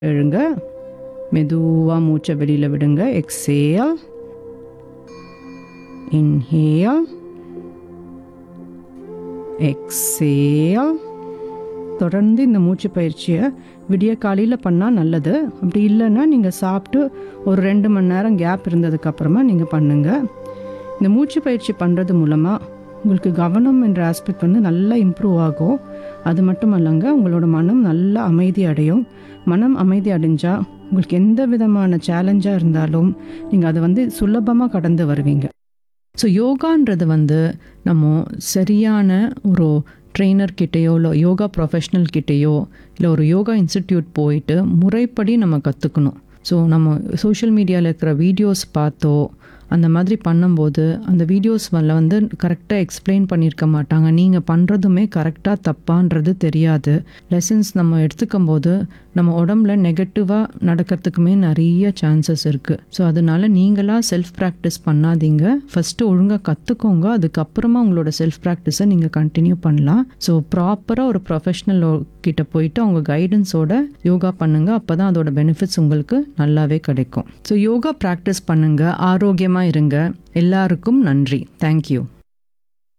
எழுங்க மெதுவாக மூச்சை வெளியில் விடுங்க எக்ஸேல் இன்ஹேல் எக்ஸேல் தொடர்ந்து இந்த மூச்சு பயிற்சியை விடிய காலையில் பண்ணால் நல்லது அப்படி இல்லைன்னா நீங்கள் சாப்பிட்டு ஒரு ரெண்டு மணி நேரம் கேப் இருந்ததுக்கப்புறமா நீங்கள் பண்ணுங்கள் இந்த மூச்சு பயிற்சி பண்ணுறது மூலமாக உங்களுக்கு கவனம் என்ற ஆஸ்பெக்ட் வந்து நல்லா இம்ப்ரூவ் ஆகும் அது மட்டும் இல்லைங்க உங்களோட மனம் நல்லா அமைதி அடையும் மனம் அமைதி அடைஞ்சால் உங்களுக்கு எந்த விதமான சேலஞ்சாக இருந்தாலும் நீங்கள் அதை வந்து சுலபமாக கடந்து வருவீங்க ஸோ யோகான்றது வந்து நம்ம சரியான ஒரு ட்ரெயினர் கிட்டேயோ இல்லை யோகா ப்ரொஃபஷ்னல் கிட்டேயோ இல்லை ஒரு யோகா இன்ஸ்டிடியூட் போயிட்டு முறைப்படி நம்ம கற்றுக்கணும் ஸோ நம்ம சோஷியல் மீடியாவில் இருக்கிற வீடியோஸ் பார்த்தோ அந்த மாதிரி பண்ணும்போது அந்த வீடியோஸ் மேலே வந்து கரெக்டாக எக்ஸ்பிளைன் பண்ணியிருக்க மாட்டாங்க நீங்கள் பண்ணுறதுமே கரெக்டாக தப்பான்றது தெரியாது லெசன்ஸ் நம்ம எடுத்துக்கும் போது நம்ம உடம்புல நெகட்டிவாக நடக்கிறதுக்குமே நிறைய சான்சஸ் இருக்குது ஸோ அதனால நீங்களாக செல்ஃப் ப்ராக்டிஸ் பண்ணாதீங்க ஃபஸ்ட்டு ஒழுங்காக கற்றுக்கோங்க அதுக்கப்புறமா உங்களோட செல்ஃப் ப்ராக்டிஸை நீங்கள் கண்டினியூ பண்ணலாம் ஸோ ப்ராப்பராக ஒரு ப்ரொஃபஷ்னல் கிட்ட போயிட்டு அவங்க கைடன்ஸோட யோகா பண்ணுங்கள் அப்போ தான் அதோட பெனிஃபிட்ஸ் உங்களுக்கு நல்லாவே கிடைக்கும் ஸோ யோகா ப்ராக்டிஸ் பண்ணுங்கள் ஆரோக்கியமாக இருங்க எல்லாருக்கும் நன்றி தேங்க்யூ